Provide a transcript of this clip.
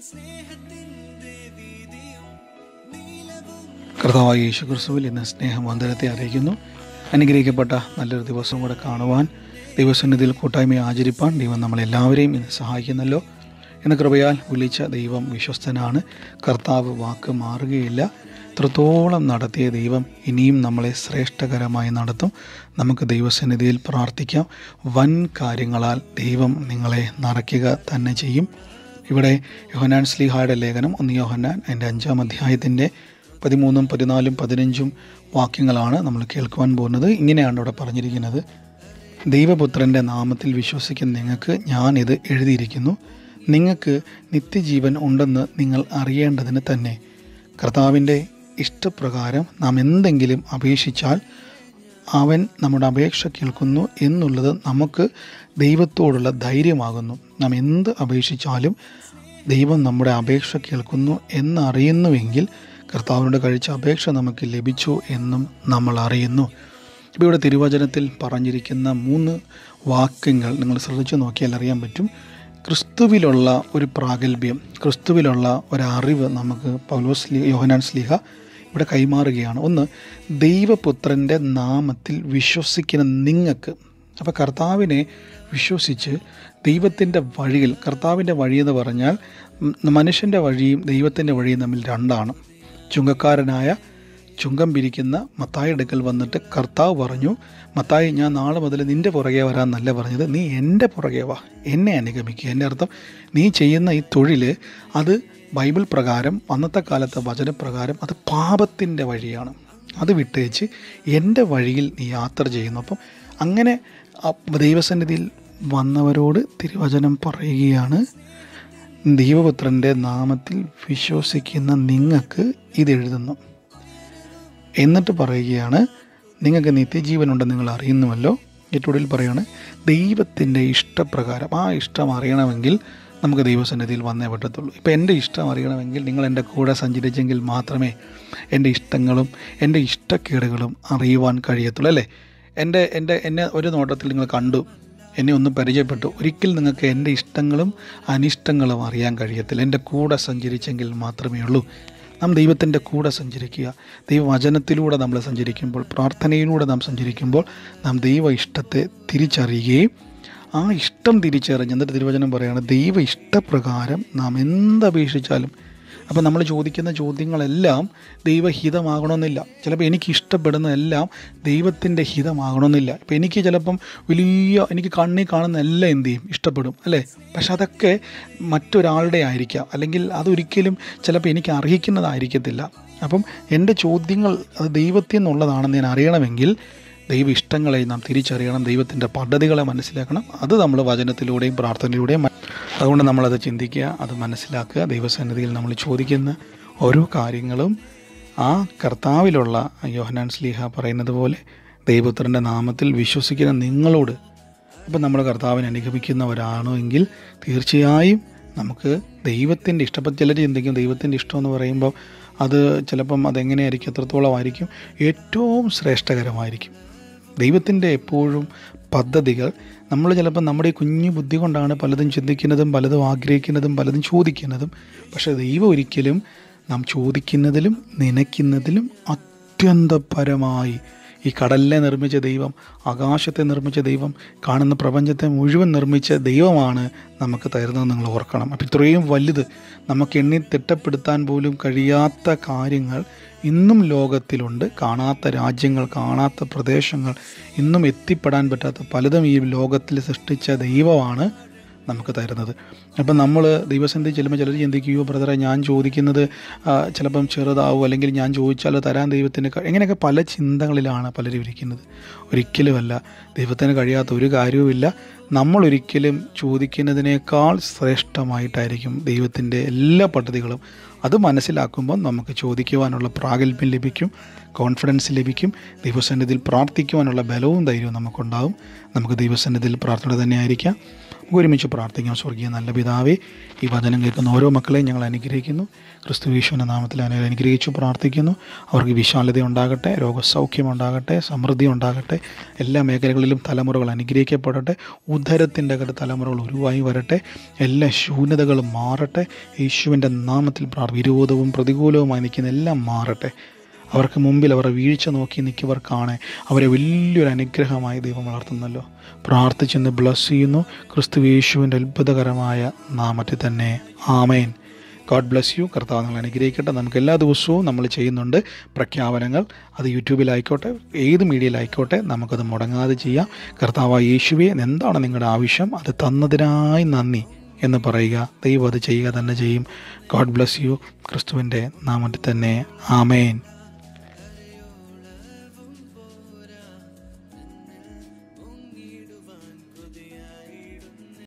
കർത്താവായ യേശു ക്രിസ്തുവിൽ ഇന്ന് സ്നേഹവന്ദനത്തെ അറിയിക്കുന്നു അനുഗ്രഹിക്കപ്പെട്ട നല്ലൊരു ദിവസം കൂടെ കാണുവാൻ ദൈവസന്നിധിയിൽ കൂട്ടായ്മ ആചരിപ്പാൻ ദൈവം നമ്മളെല്ലാവരെയും ഇന്ന് സഹായിക്കുന്നല്ലോ എന്ന കൃപയാൽ വിളിച്ച ദൈവം വിശ്വസ്തനാണ് കർത്താവ് വാക്ക് മാറുകയില്ല ഇത്രത്തോളം നടത്തിയ ദൈവം ഇനിയും നമ്മളെ ശ്രേഷ്ഠകരമായി നടത്തും നമുക്ക് ദൈവസന്നിധിയിൽ പ്രാർത്ഥിക്കാം വൻ കാര്യങ്ങളാൽ ദൈവം നിങ്ങളെ നിറയ്ക്കുക തന്നെ ചെയ്യും ഇവിടെ യോഹനാൻ സ്ലീഹായുടെ ലേഖനം ഒന്ന് യോഹന്നാൻ എൻ്റെ അഞ്ചാം അധ്യായത്തിൻ്റെ പതിമൂന്നും പതിനാലും പതിനഞ്ചും വാക്യങ്ങളാണ് നമ്മൾ കേൾക്കുവാൻ പോകുന്നത് ഇങ്ങനെയാണ് ഇവിടെ പറഞ്ഞിരിക്കുന്നത് ദൈവപുത്രൻ്റെ നാമത്തിൽ വിശ്വസിക്കുന്ന നിങ്ങൾക്ക് ഞാനിത് എഴുതിയിരിക്കുന്നു നിങ്ങൾക്ക് നിത്യജീവൻ ഉണ്ടെന്ന് നിങ്ങൾ അറിയേണ്ടതിന് തന്നെ കർത്താവിൻ്റെ ഇഷ്ടപ്രകാരം നാം എന്തെങ്കിലും അപേക്ഷിച്ചാൽ അവൻ നമ്മുടെ അപേക്ഷ കേൾക്കുന്നു എന്നുള്ളത് നമുക്ക് ദൈവത്തോടുള്ള ധൈര്യമാകുന്നു നാം എന്ത് അപേക്ഷിച്ചാലും ദൈവം നമ്മുടെ അപേക്ഷ കേൾക്കുന്നു എന്നറിയുന്നുവെങ്കിൽ കർത്താവിനോട് കഴിച്ച അപേക്ഷ നമുക്ക് ലഭിച്ചു എന്നും നമ്മൾ അറിയുന്നു ഇപ്പോൾ ഇവിടെ തിരുവചനത്തിൽ പറഞ്ഞിരിക്കുന്ന മൂന്ന് വാക്യങ്ങൾ നിങ്ങൾ ശ്രദ്ധിച്ചു നോക്കിയാൽ അറിയാൻ പറ്റും ക്രിസ്തുവിലുള്ള ഒരു പ്രാഗൽഭ്യം ക്രിസ്തുവിലുള്ള ഒരറിവ് നമുക്ക് പൗലോസ് ലി യോഹനാൻ സ്ലിഹ ഇവിടെ കൈമാറുകയാണ് ഒന്ന് ദൈവപുത്രൻ്റെ നാമത്തിൽ വിശ്വസിക്കുന്ന നിങ്ങൾക്ക് അപ്പോൾ കർത്താവിനെ വിശ്വസിച്ച് ദൈവത്തിൻ്റെ വഴിയിൽ കർത്താവിൻ്റെ വഴിയെന്ന് പറഞ്ഞാൽ മനുഷ്യൻ്റെ വഴിയും ദൈവത്തിൻ്റെ വഴിയും തമ്മിൽ രണ്ടാണ് ചുങ്കക്കാരനായ ചുങ്കം പിരിക്കുന്ന മത്തായി അടുക്കൽ വന്നിട്ട് കർത്താവ് പറഞ്ഞു മത്തായി ഞാൻ നാളെ മുതൽ നിൻ്റെ പുറകെ വരാമെന്നല്ല പറഞ്ഞത് നീ എൻ്റെ പുറകെ വാ എന്നെ അനുഗമിക്കുക എൻ്റെ അർത്ഥം നീ ചെയ്യുന്ന ഈ തൊഴിൽ അത് ബൈബിൾ പ്രകാരം അന്നത്തെ കാലത്തെ വചനപ്രകാരം അത് പാപത്തിൻ്റെ വഴിയാണ് അത് വിട്ടേച്ച് എൻ്റെ വഴിയിൽ നീ യാത്ര ചെയ്യുന്നു അപ്പം അങ്ങനെ ദൈവസന്നിധിയിൽ വന്നവരോട് തിരുവചനം പറയുകയാണ് ദൈവപുത്രൻ്റെ നാമത്തിൽ വിശ്വസിക്കുന്ന നിങ്ങൾക്ക് ഇതെഴുതുന്നു എന്നിട്ട് പറയുകയാണ് നിങ്ങൾക്ക് നിത്യജീവനുണ്ടെന്ന് നിങ്ങൾ അറിയുന്നുവല്ലോ ഏറ്റവും പറയുകയാണ് ദൈവത്തിൻ്റെ ഇഷ്ടപ്രകാരം ആ ഇഷ്ടം അറിയണമെങ്കിൽ നമുക്ക് ദൈവസന്നിധിയിൽ വന്നേ പറ്റത്തുള്ളൂ ഇപ്പോൾ എൻ്റെ ഇഷ്ടം അറിയണമെങ്കിൽ നിങ്ങൾ എൻ്റെ കൂടെ സഞ്ചരിച്ചെങ്കിൽ മാത്രമേ എൻ്റെ ഇഷ്ടങ്ങളും എൻ്റെ ഇഷ്ടക്കേടുകളും അറിയുവാൻ കഴിയത്തുള്ളൂ അല്ലേ എൻ്റെ എൻ്റെ എന്നെ ഒരു നോട്ടത്തിൽ നിങ്ങൾ കണ്ടു എന്നെ ഒന്ന് പരിചയപ്പെട്ടു ഒരിക്കൽ നിങ്ങൾക്ക് എൻ്റെ ഇഷ്ടങ്ങളും അനിഷ്ടങ്ങളും അറിയാൻ കഴിയത്തില്ല എൻ്റെ കൂടെ സഞ്ചരിച്ചെങ്കിൽ മാത്രമേ ഉള്ളൂ നാം ദൈവത്തിൻ്റെ കൂടെ സഞ്ചരിക്കുക ദൈവവചനത്തിലൂടെ നമ്മൾ സഞ്ചരിക്കുമ്പോൾ പ്രാർത്ഥനയിലൂടെ നാം സഞ്ചരിക്കുമ്പോൾ നാം ദൈവ ഇഷ്ടത്തെ തിരിച്ചറിയുകയും ആ ഇഷ്ടം തിരിച്ചറിഞ്ഞ് എന്നിട്ട് തിരുവചനം പറയുകയാണ് ദൈവ ഇഷ്ടപ്രകാരം നാം എന്തപേക്ഷിച്ചാലും അപ്പോൾ നമ്മൾ ചോദിക്കുന്ന ചോദ്യങ്ങളെല്ലാം ദൈവഹിതമാകണമെന്നില്ല ചിലപ്പോൾ എനിക്ക് ഇഷ്ടപ്പെടുന്നതെല്ലാം ദൈവത്തിൻ്റെ ഹിതമാകണമെന്നില്ല ഇപ്പോൾ എനിക്ക് ചിലപ്പം വലിയ എനിക്ക് കണ്ണി കാണുന്ന എല്ലാം എന്ത് ചെയ്യും ഇഷ്ടപ്പെടും അല്ലേ പക്ഷെ അതൊക്കെ മറ്റൊരാളുടെ ആയിരിക്കാം അല്ലെങ്കിൽ അതൊരിക്കലും ചിലപ്പോൾ എനിക്ക് അർഹിക്കുന്നതായിരിക്കത്തില്ല അപ്പം എൻ്റെ ചോദ്യങ്ങൾ അത് ദൈവത്തിൽ നിന്നുള്ളതാണെന്ന് ഞാൻ അറിയണമെങ്കിൽ ദൈവ ഇഷ്ടങ്ങളെ നാം തിരിച്ചറിയണം ദൈവത്തിൻ്റെ പദ്ധതികളെ മനസ്സിലാക്കണം അത് നമ്മൾ വചനത്തിലൂടെയും പ്രാർത്ഥനയിലൂടെയും അതുകൊണ്ട് നമ്മളത് ചിന്തിക്കുക അത് മനസ്സിലാക്കുക ദൈവസന്നിധിയിൽ നമ്മൾ ചോദിക്കുന്ന ഓരോ കാര്യങ്ങളും ആ കർത്താവിലുള്ള യോഹനാൻ സ്ലീഹ പറയുന്നത് പോലെ ദൈവപുത്രൻ്റെ നാമത്തിൽ വിശ്വസിക്കുന്ന നിങ്ങളോട് ഇപ്പം നമ്മൾ കർത്താവിനെ അനുഗമിക്കുന്നവരാണോ എങ്കിൽ തീർച്ചയായും നമുക്ക് ദൈവത്തിൻ്റെ ഇഷ്ടപ്പെട്ട ചിലർ ചിന്തിക്കും ദൈവത്തിൻ്റെ ഇഷ്ടം എന്ന് പറയുമ്പോൾ അത് ചിലപ്പം അതെങ്ങനെയായിരിക്കും എത്രത്തോളം ആയിരിക്കും ഏറ്റവും ശ്രേഷ്ഠകരമായിരിക്കും ദൈവത്തിൻ്റെ എപ്പോഴും പദ്ധതികൾ നമ്മൾ ചിലപ്പോൾ നമ്മുടെ ഈ കുഞ്ഞു ബുദ്ധി കൊണ്ടാണ് പലതും ചിന്തിക്കുന്നതും പലതും ആഗ്രഹിക്കുന്നതും പലതും ചോദിക്കുന്നതും പക്ഷേ ദൈവം ഒരിക്കലും നാം ചോദിക്കുന്നതിലും നനയ്ക്കുന്നതിലും അത്യന്തപരമായി ഈ കടലിനെ നിർമ്മിച്ച ദൈവം ആകാശത്തെ നിർമ്മിച്ച ദൈവം കാണുന്ന പ്രപഞ്ചത്തെ മുഴുവൻ നിർമ്മിച്ച ദൈവമാണ് നമുക്ക് തരുന്നത് നിങ്ങൾ ഓർക്കണം അപ്പം ഇത്രയും വലുത് നമുക്ക് എണ്ണി തിട്ടപ്പെടുത്താൻ പോലും കഴിയാത്ത കാര്യങ്ങൾ ഇന്നും ലോകത്തിലുണ്ട് കാണാത്ത രാജ്യങ്ങൾ കാണാത്ത പ്രദേശങ്ങൾ ഇന്നും എത്തിപ്പെടാൻ പറ്റാത്ത പലതും ഈ ലോകത്തിൽ സൃഷ്ടിച്ച ദൈവമാണ് നമുക്ക് തരുന്നത് അപ്പം നമ്മൾ ദൈവസന്ധി ചെല്ലുമ്പോൾ ചിലർ ചിന്തിക്കുകയോ ബ്രദറെ ഞാൻ ചോദിക്കുന്നത് ചിലപ്പം ചെറുതാവും അല്ലെങ്കിൽ ഞാൻ ചോദിച്ചാൽ തരാൻ ദൈവത്തിന് ഇങ്ങനെയൊക്കെ പല ചിന്തകളിലാണ് പലരും ഇരിക്കുന്നത് ഒരിക്കലുമല്ല ദൈവത്തിന് കഴിയാത്ത ഒരു കാര്യവുമില്ല നമ്മളൊരിക്കലും ചോദിക്കുന്നതിനേക്കാൾ ശ്രേഷ്ഠമായിട്ടായിരിക്കും ദൈവത്തിൻ്റെ എല്ലാ പദ്ധതികളും അത് മനസ്സിലാക്കുമ്പോൾ നമുക്ക് ചോദിക്കുവാനുള്ള പ്രാഗൽഭ്യം ലഭിക്കും കോൺഫിഡൻസ് ലഭിക്കും ദൈവസന്നിധിയിൽ പ്രാർത്ഥിക്കുവാനുള്ള ബലവും ധൈര്യവും നമുക്കുണ്ടാവും നമുക്ക് ദൈവസന്നിധിയിൽ പ്രാർത്ഥന തന്നെ ആയിരിക്കാം ഒരുമിച്ച് പ്രാർത്ഥിക്കാം സ്വർഗീയ നല്ല പിതാവേ ഈ വചനം കേൾക്കുന്ന ഓരോ മക്കളെയും ഞങ്ങൾ അനുഗ്രഹിക്കുന്നു ക്രിസ്തു യേശുവിൻ്റെ നാമത്തിൽ അനു അനുഗ്രഹിച്ചു പ്രാർത്ഥിക്കുന്നു അവർക്ക് വിശാലത ഉണ്ടാകട്ടെ രോഗസൗഖ്യം ഉണ്ടാകട്ടെ സമൃദ്ധി ഉണ്ടാകട്ടെ എല്ലാ മേഖലകളിലും തലമുറകൾ അനുഗ്രഹിക്കപ്പെടട്ടെ ഉദരത്തിൻ്റെ അകത്ത് തലമുറകൾ ഉരുവായി വരട്ടെ എല്ലാ ശൂന്യതകളും മാറട്ടെ യേശുവിൻ്റെ നാമത്തിൽ പ്രാർ വിരോധവും പ്രതികൂലവുമായി നിൽക്കുന്ന എല്ലാം മാറട്ടെ അവർക്ക് മുമ്പിൽ അവരുടെ വീഴ്ച നോക്കി നിൽക്കുന്നവർ കാണെ അവരെ വലിയൊരു അനുഗ്രഹമായി ദൈവം വളർത്തുന്നല്ലോ പ്രാർത്ഥിച്ചെന്ന് ബ്ലസ് ചെയ്യുന്നു ക്രിസ്തു യേശുവിൻ്റെ അത്ഭുതകരമായ നാമത്തിൽ തന്നെ ആമേൻ ഗോഡ് ബ്ലസ് യു കർത്താവ് നിങ്ങൾ അനുഗ്രഹിക്കട്ടെ നമുക്ക് എല്ലാ ദിവസവും നമ്മൾ ചെയ്യുന്നുണ്ട് പ്രഖ്യാപനങ്ങൾ അത് യൂട്യൂബിലായിക്കോട്ടെ ഏത് മീഡിയയിലായിക്കോട്ടെ നമുക്കത് മുടങ്ങാതെ ചെയ്യാം കർത്താവ് യേശുവെ എന്താണ് നിങ്ങളുടെ ആവശ്യം അത് തന്നതിനായി നന്ദി എന്ന് പറയുക ദൈവം അത് ചെയ്യുക തന്നെ ചെയ്യും ഗോഡ് ബ്ലസ് യു ക്രിസ്തുവിൻ്റെ നാമത്തിൽ തന്നെ ആമേൻ